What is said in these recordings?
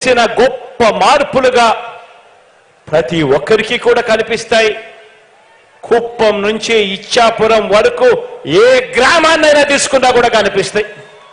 చేసిన గొప్ప మార్పులుగా ప్రతి ఒక్కరికి కూడా కనిపిస్తాయి కుప్పం నుంచి ఇచ్చాపురం వరకు ఏ గ్రామాన్నైనా తీసుకున్నా కూడా కనిపిస్తాయి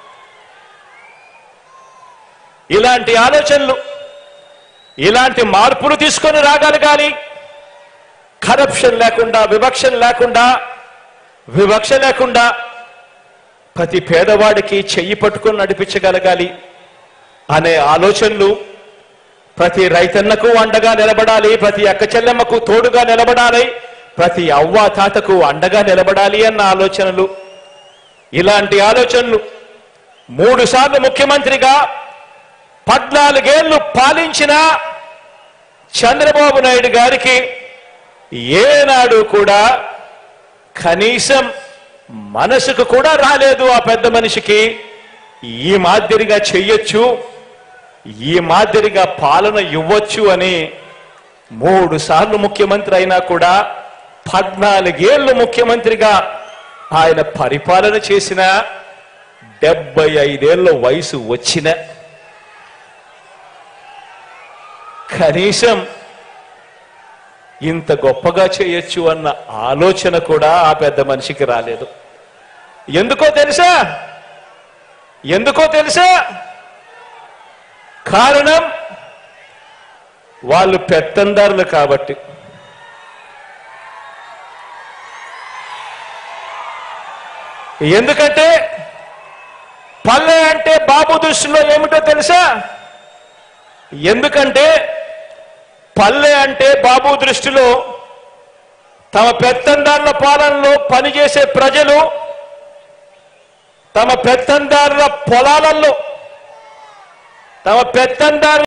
ఇలాంటి ఆలోచనలు ఇలాంటి మార్పులు తీసుకొని రాగలగాలి కరప్షన్ లేకుండా వివక్ష లేకుండా వివక్ష లేకుండా ప్రతి పేదవాడికి చెయ్యి పట్టుకొని నడిపించగలగాలి అనే ఆలోచనలు ప్రతి రైతన్నకు అండగా నిలబడాలి ప్రతి అక్క చెల్లెమ్మకు తోడుగా నిలబడాలి ప్రతి అవ్వ తాతకు అండగా నిలబడాలి అన్న ఆలోచనలు ఇలాంటి ఆలోచనలు మూడు సార్లు ముఖ్యమంత్రిగా పద్నాలుగేళ్లు పాలించిన చంద్రబాబు నాయుడు గారికి ఏనాడు కూడా కనీసం మనసుకు కూడా రాలేదు ఆ పెద్ద మనిషికి ఈ మాదిరిగా చెయ్యొచ్చు ఈ మాదిరిగా పాలన ఇవ్వచ్చు అని మూడు సార్లు ముఖ్యమంత్రి అయినా కూడా పద్నాలుగేళ్లు ముఖ్యమంత్రిగా ఆయన పరిపాలన చేసిన డెబ్బై ఐదేళ్ల వయసు వచ్చిన కనీసం ఇంత గొప్పగా చేయొచ్చు అన్న ఆలోచన కూడా ఆ పెద్ద మనిషికి రాలేదు ఎందుకో తెలుసా ఎందుకో తెలుసా కారణం వాళ్ళు పెత్తందారులు కాబట్టి ఎందుకంటే పల్లె అంటే బాబు దృష్టిలో ఏమిటో తెలుసా ఎందుకంటే పల్లె అంటే బాబు దృష్టిలో తమ పెత్తందారుల పాలనలో పనిచేసే ప్రజలు తమ పెత్తందారుల పొలాలలో తమ పెత్తందారుల